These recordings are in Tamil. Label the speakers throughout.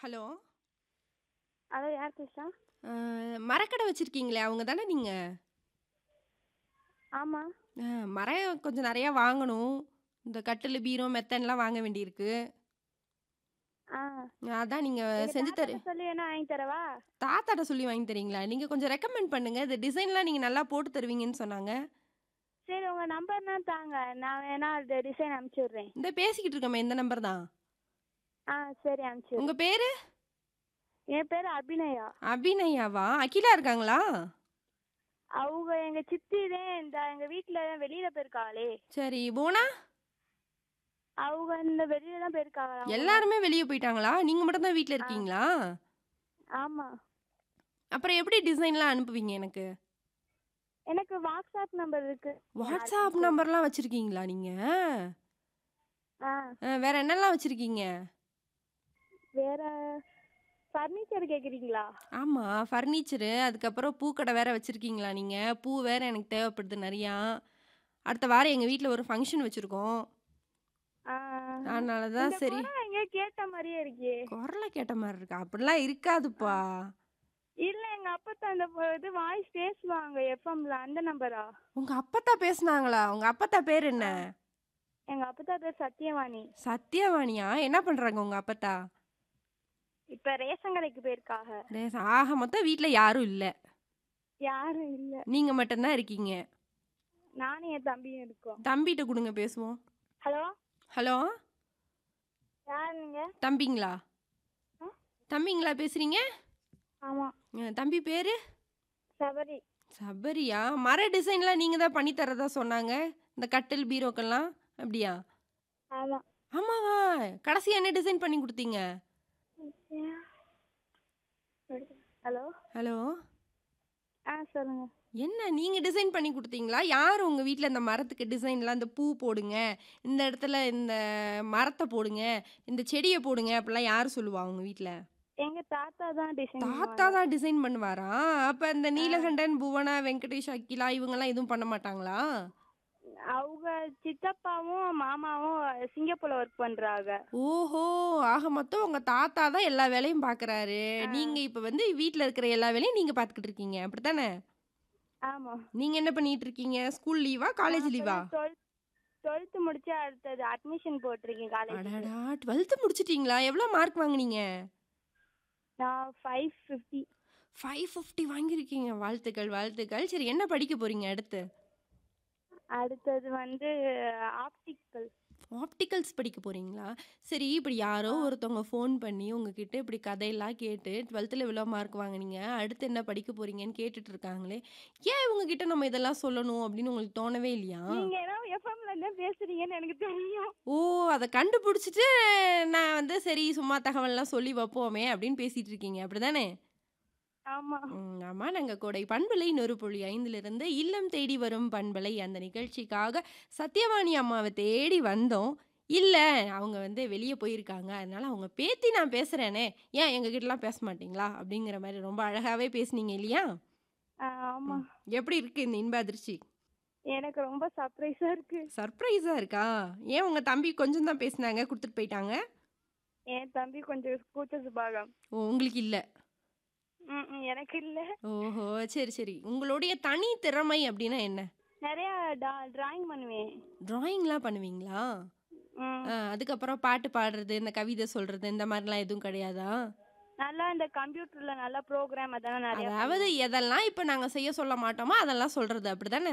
Speaker 1: ஹலோ
Speaker 2: ஹலோ யார் பேசுகிறா
Speaker 1: அ, மரக்கடை வச்சிருக்கீங்களே அவங்க தானே நீங்க?
Speaker 2: ஆமாம்
Speaker 1: அ, மரம் கொஞ்சம் நெறையா வாங்கணும். இந்த கட்டிலு, பீரோ, மெத்தன்லாம் வாங்க வேண்டியிருக்கு.
Speaker 2: ஆ
Speaker 1: அதான் நீங்க
Speaker 2: எங்கள்
Speaker 1: செஞ்சு தரு
Speaker 2: தாத்தாட்ட சொல்லி வேணா வாங்கி தரவா
Speaker 1: தாத்தாட்ட சொல்லி வாங்கி தரீங்களா? நீங்க கொஞ்சம் ரெக்கமெண்ட் பண்ணுங்க. இந்த டிசைன்லாம் நீங்க நல்லா போட்டு தருவீங்கன்னு சொன்னாங்க.
Speaker 2: சரி உங்கள் நம்பர்னா தாங்க நான் வேணா அந்த டிசைன் அனுப்பிச்சி விட்றேன்
Speaker 1: இந்த பேசிக்கிட்டு இருக்கோமே இந்த நம்பர் தான்.
Speaker 2: ஆ சரி அனுப்பிச்சி
Speaker 1: உங்க
Speaker 2: விட்றேன்
Speaker 1: பேரு?
Speaker 2: என் பேர் அபிநயா
Speaker 1: அபிநயாவா? அகிலா இருக்காங்களா?
Speaker 2: அவங்க எங்கள் சித்தி தான் இந்த எங்கள் வீட்டில் வெளியில் போயிருக்காங்களே
Speaker 1: சரி. போனா?
Speaker 2: அவங்க இந்த வெளியில தான் போயிருக்காங்களா அவங்க
Speaker 1: எல்லாருமே வெளிய போயிட்டாங்களா? நீங்க மட்டும் தான் வீட்ல இருக்கீங்களா?
Speaker 2: ஆமாம்
Speaker 1: அப்புறம் எப்படி டிசைன்லாம் அனுப்புவீங்க எனக்கு?
Speaker 2: எனக்கு வாட்ஸ்அப் நம்பர் இருக்கு
Speaker 1: வாட்ஸ்அப் நம்பர்லாம் வச்சிருக்கீங்களா நீங்க?
Speaker 2: ஆ
Speaker 1: அ, வேற என்னலாம் வச்சிருக்கீங்க?
Speaker 2: வேற ஃபர்னிச்சர் கேட்குறீங்களா
Speaker 1: ஆமா. ஃபர்னிச்சரு, அதுக்கப்புறம் பூக்கடை வேற வச்சிருக்கீங்களா நீங்க? பூ வேற எனக்கு தேவைப்படுது நெறையா. அடுத்த வாரம் எங்க வீட்ல ஒரு ஃபங்ஷன் வச்சிருக்கோம்.
Speaker 2: ஆ
Speaker 1: அதனால தான்
Speaker 2: இந்த
Speaker 1: சரி.
Speaker 2: குரல் எங்கேயோ கேட்ட மாதிரியே இருக்கே
Speaker 1: குரல கேட்ட மாரி இருக்கா? அப்படிலாம் இருக்காதுப்பா.
Speaker 2: இல்ல எங்க அப்பத்தா அந்த ப- இது வாய்ஸ் பேசுவாங்க எஃப்எம்ல அந்த நம்பரா
Speaker 1: உங்க அப்பத்தா பேசுனாங்களா? உங்க அப்பத்தா பேர் என்ன?
Speaker 2: எங்க அப்பத்தா பேர் சத்யவாணி
Speaker 1: சத்யவாணியா? என்ன பண்றாங்க உங்க அப்பத்தா?
Speaker 2: இப்ப ரேஷன் கடைக்கு போயிருக்காங்க
Speaker 1: ரேஸ் ஆக மொத்தம் வீட்ல யாரும் இல்ல.
Speaker 2: யாரும் இல்ல
Speaker 1: நீங்க மட்டும் தான் இருக்கீங்க.
Speaker 2: நானும் என் தம்பியும் இருக்கோம்
Speaker 1: தம்பிட்ட குடுங்க பேசுவோம்.
Speaker 2: Hello
Speaker 1: hello?
Speaker 2: யார் நீங்க
Speaker 1: தம்பிங்களா?
Speaker 2: ஆ?
Speaker 1: தம்பிங்களா பேசுறீங்க?
Speaker 2: ஆமா
Speaker 1: அ, தம்பி பேரு?
Speaker 2: சபரி
Speaker 1: சபரியா? மர டிசைன்லாம் நீங்க தான் பண்ணி தரதா சொன்னாங்க. இந்த கட்டில், பீரோக்கெல்லாம். அப்படியா?
Speaker 2: ஆமா
Speaker 1: ஆமாவா? கடைசியா என்ன டிசைன் பண்ணி குடுத்தீங்க?
Speaker 2: Hello
Speaker 1: hello?
Speaker 2: ஆ சொல்லுங்க
Speaker 1: என்ன நீங்க டிசைன் பண்ணி குடுத்தீங்களா? யார் உங்க வீட்ல இந்த மரத்துக்கு டிசைன்லாம் இந்த பூ போடுங்க, இந்த இடத்துல இந்த மரத்த போடுங்க, இந்த செடிய போடுங்க அப்படிலாம் யார் சொல்லுவா உங்க வீட்ல?
Speaker 2: எங்க தாத்தா தான் டிசைன்
Speaker 1: தாத்தா தான் டிசைன் பண்ணுவாரா? அப்ப இந்த நீலகண்டன், புவனா, வெங்கடேஷ், அகிலா இவங்கலாம் எதுவும் பண்ண மாட்டாங்களா?
Speaker 2: அவங்க சித்தப்பாவும் மாமாவும் சிங்கப்பூர்ல ஒர்க் பண்றாங்க
Speaker 1: ஓஹோ! ஆக மொத்தம் உங்க தாத்தா தான் எல்லா வேலையும் பார்க்குறாரு. நீங்க இப்ப வந்து வீட்ல இருக்கிற எல்லா வேலையும் நீங்க பார்த்துக்கிட்டு இருக்கீங்க. அப்படித்தானே?
Speaker 2: ஆமா
Speaker 1: நீங்க என்ன பண்ணிட்டு இருக்கீங்க? ஸ்கூல் லீவா? காலேஜ் லீவா?
Speaker 2: டுவெல்த் டுவெல்த் முடிச்சு அடுத்தது அட்மிஷன் போட்டிருக்கேன் காலேஜ்
Speaker 1: அடடா! 12th முடிச்சிட்டீங்களா? எவ்வளோ மார்க் வாங்குனீங்க?
Speaker 2: நான் ஃபைவ் ஃபிஃப்டி
Speaker 1: 550 வாங்கியிருக்கீங்க. வாழ்த்துக்கள், வாழ்த்துக்கள். சரி என்ன படிக்க போறீங்க அடுத்து?
Speaker 2: அடுத்தது வந்து ஆப்டிக்கல்
Speaker 1: ஆப்டிகல்ஸ் படிக்க போறீங்களா? சரி இப்படி யாரோ ஒருத்தவங்க ஃபோன் பண்ணி உங்ககிட்ட இப்படி கதையெல்லாம் கேட்டு 12ல இவ்வளோ மார்க் வாங்குனீங்க. அடுத்து என்ன படிக்க போறீங்கன்னு கேட்டுட்டு இருக்காங்களே. ஏன் இவங்க கிட்ட நம்ம இதெல்லாம் சொல்லணும் அப்படின்னு உங்களுக்கு தோணவே இல்லையா?
Speaker 2: நீங்க ஏதோ எஃப்எம்ல இருந்தா பேசுறீங்கன்னு எனக்கு தெரியும்
Speaker 1: ஓ! அத கண்டுபிடிச்சிட்டு நான் வந்து சரி சும்மா தகவல்லாம் சொல்லி வைப்போமே அப்படின்னு பேசிட்டு இருக்கீங்க. அப்படிதானே?
Speaker 2: ஆமா
Speaker 1: ம், ஆமா நாங்க கோடை பண்பலை நொறு புள்ளி ஐந்திலிருந்து இல்லம் தேடி வரும் பண்பலை அந்த நிகழ்ச்சிக்காக சத்யவாணி அம்மாவை தேடி வந்தோம். இல்ல அவங்க வந்து வெளிய போயிருக்காங்க. அதனால அவங்க பேத்தி நான் பேசுறேனே. ஏன் எங்க கிட்டலாம் பேச மாட்டீங்களா? அப்படிங்கிற மாதிரி ரொம்ப அழகாவே பேசுனீங்க இல்லையா?
Speaker 2: ஆ, ஆமா
Speaker 1: எப்படி இருக்கு இந்த இன்ப அதிர்ச்சி?
Speaker 2: எனக்கு ரொம்ப சர்ப்ரைஸா இருக்கு
Speaker 1: சர்ப்ரைஸா இருக்கா? ஏன் உங்க தம்பி கொஞ்சம் தான் பேசுனாங்க, குடுத்துட்டு போயிட்டாங்க?
Speaker 2: என் தம்பி கொஞ்சம் கூச்ச சுபாகம்
Speaker 1: ஓ உங்களுக்கு இல்ல.
Speaker 2: ம் ம், எனக்கு இல்ல
Speaker 1: ஓஹோ! சரி சரி. உங்களுடைய தனி திறமை அப்படின்னா என்ன?
Speaker 2: நிறைய டிராயிங் பண்ணுவேன்
Speaker 1: டிராயிங்லாம் பண்ணுவீங்களா?
Speaker 2: ம்
Speaker 1: ஆ, அதுக்கப்புறம் பாட்டு பாடுறது, இந்த கவிதை சொல்றது இந்த மாதிரிலாம் எதுவும் கிடையாதா?
Speaker 2: நல்லா இந்த கம்ப்யூட்டர்ல நல்ல ப்ரோக்ராம் அதெல்லாம் நிறைய
Speaker 1: அதாவது எதெல்லாம் இப்ப நாங்க செய்ய சொல்ல மாட்டோமோ அதெல்லாம் சொல்றது அப்படிதானே?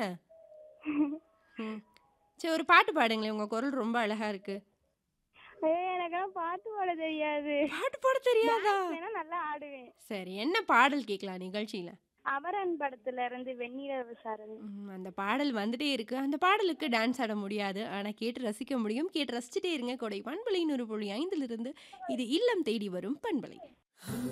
Speaker 1: ம். சரி ஒரு பாட்டு பாடுங்களேன். உங்க குரல் ரொம்ப அழகா இருக்கு.
Speaker 2: ஏய் எனக்கெல்லாம் பாட்டு பாட தெரியாது
Speaker 1: பாட்டு பாட தெரியாதா?
Speaker 2: வேணா நல்லா ஆடுவேன்
Speaker 1: சரி என்ன பாடல் கேட்கலாம் நிகழ்ச்சியில?
Speaker 2: அமரன் படத்துல இருந்து வெண்ணிலவு சாரணி
Speaker 1: ம், அந்த பாடல் வந்துட்டே இருக்கு. அந்த பாடலுக்கு டான்ஸ் ஆட முடியாது. ஆனா கேட்டு ரசிக்க முடியும். கேட்டு ரசிச்சுட்டே இருங்க. கொடை பண்பலை 100.5 இருந்து இது இல்லம் தேடி வரும் பண்பலை.